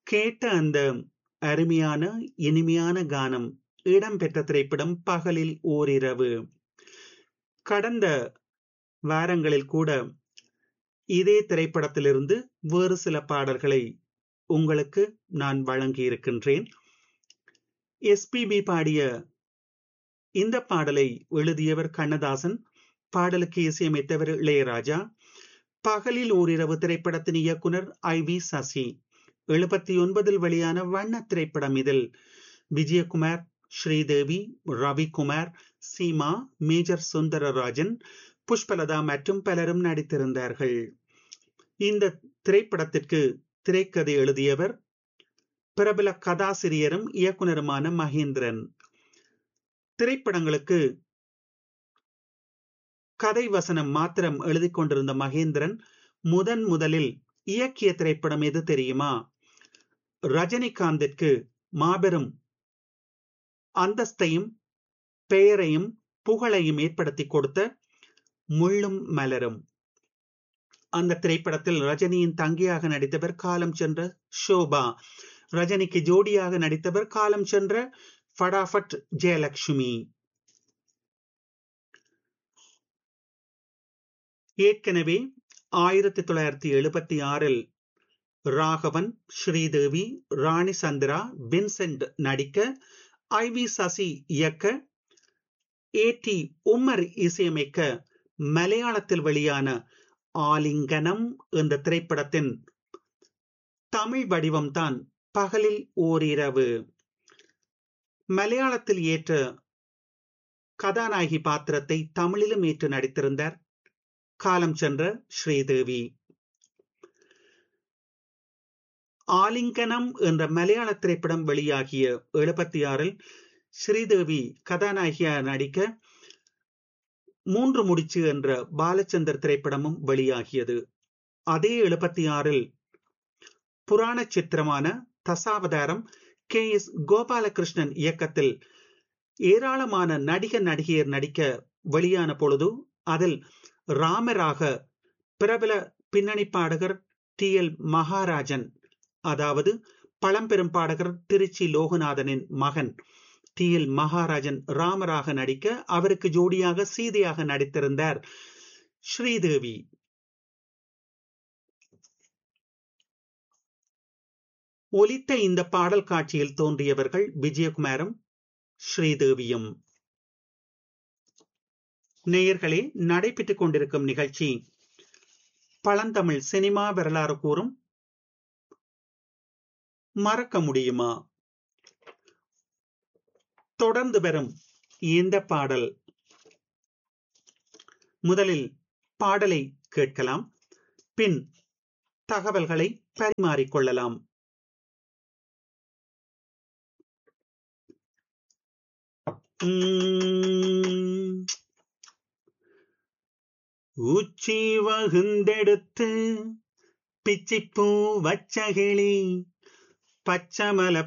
கேட்ட அந்த அருமையான இனிமையான கானம் இடம்பெற்ற திரைப்படம் பகலில் ஓரிரவு கடந்த வாரங்களில் கூட இதே திரைப்படத்திலிருந்து வேறு சில பாடல்களை உங்களுக்கு நான் வழங்கியிருக்கின்றேன் எஸ்பிபி பாடிய இந்த பாடலை எழுதியவர் கண்ணதாசன் பாடலுக்கு இசையமைத்தவர் இளையராஜா பகலில் ஓரிரவு திரைப்படத்தின் இயக்குனர் ஐ வி சசி எழுபத்தி ஒன்பதில் வெளியான வண்ண திரைப்படம் இதில் விஜயகுமார் ஸ்ரீதேவி ரவிக்குமார் சீமா மேஜர் சுந்தரராஜன் புஷ்பலதா மற்றும் பலரும் நடித்திருந்தார்கள் இந்த திரைப்படத்திற்கு திரைக்கதை எழுதியவர் பிரபல கதாசிரியரும் இயக்குனருமான மகேந்திரன் திரைப்படங்களுக்கு கதை வசனம் மாத்திரம் எழுதி கொண்டிருந்த மகேந்திரன் முதன் முதலில் இயக்கிய திரைப்படம் எது தெரியுமா ரஜினிகாந்திற்கு மாபெரும் அந்தஸ்தையும் பெயரையும் புகழையும் ஏற்படுத்தி கொடுத்த முள்ளும் மலரும் அந்த திரைப்படத்தில் ரஜினியின் தங்கியாக நடித்தவர் காலம் சென்ற ஷோபா ரஜினிக்கு ஜோடியாக நடித்தவர் காலம் சென்ற ஃபடாஃபட் ஜெயலட்சுமி ஏற்கனவே ஆயிரத்தி தொள்ளாயிரத்தி எழுபத்தி ஆறில் ராகவன் ஸ்ரீதேவி ராணி சந்திரா வின்சென்ட் நடிக்க ஐ வி சசி இயக்க ஏ டி உம்மர் இசையமைக்க மலையாளத்தில் வெளியான ஆலிங்கனம் என்ற திரைப்படத்தின் தமிழ் வடிவம்தான் பகலில் ஓரிரவு மலையாளத்தில் ஏற்ற கதாநாயகி பாத்திரத்தை தமிழிலும் ஏற்று நடித்திருந்தார் காலம் சென்ற ஸ்ரீதேவி ஆலிங்கனம் என்ற மலையாள திரைப்படம் வெளியாகிய எழுபத்தி ஆறில் ஸ்ரீதேவி கதாநாயகியாக நடிக்க மூன்று முடிச்சு என்ற பாலச்சந்தர் திரைப்படமும் வெளியாகியது அதே எழுபத்தி ஆறில் புராண சித்திரமான தசாவதாரம் கே எஸ் கோபாலகிருஷ்ணன் இயக்கத்தில் ஏராளமான நடிக நடிகையர் நடிக்க வெளியான பொழுது அதில் ராமராக பிரபல பின்னணி பாடகர் டி எல் மகாராஜன் அதாவது பழம்பெரும் பாடகர் திருச்சி லோகநாதனின் மகன் டி எல் மகாராஜன் ராமராக நடிக்க அவருக்கு ஜோடியாக சீதையாக நடித்திருந்தார் ஸ்ரீதேவி ஒலித்த இந்த பாடல் காட்சியில் தோன்றியவர்கள் விஜயகுமாரும் ஸ்ரீதேவியும் நேயர்களே நடைபெற்றுக் கொண்டிருக்கும் நிகழ்ச்சி பழந்தமிழ் சினிமா வரலாறு கூறும் மறக்க முடியுமா தொடர்ந்து வரும் இந்த பாடல் முதலில் பாடலை கேட்கலாம் பின் தகவல்களை பரிமாறிக்கொள்ளலாம் உச்சி வகுந்தெடுத்து பிச்சிப்பூ வச்சகிளி பச்சமல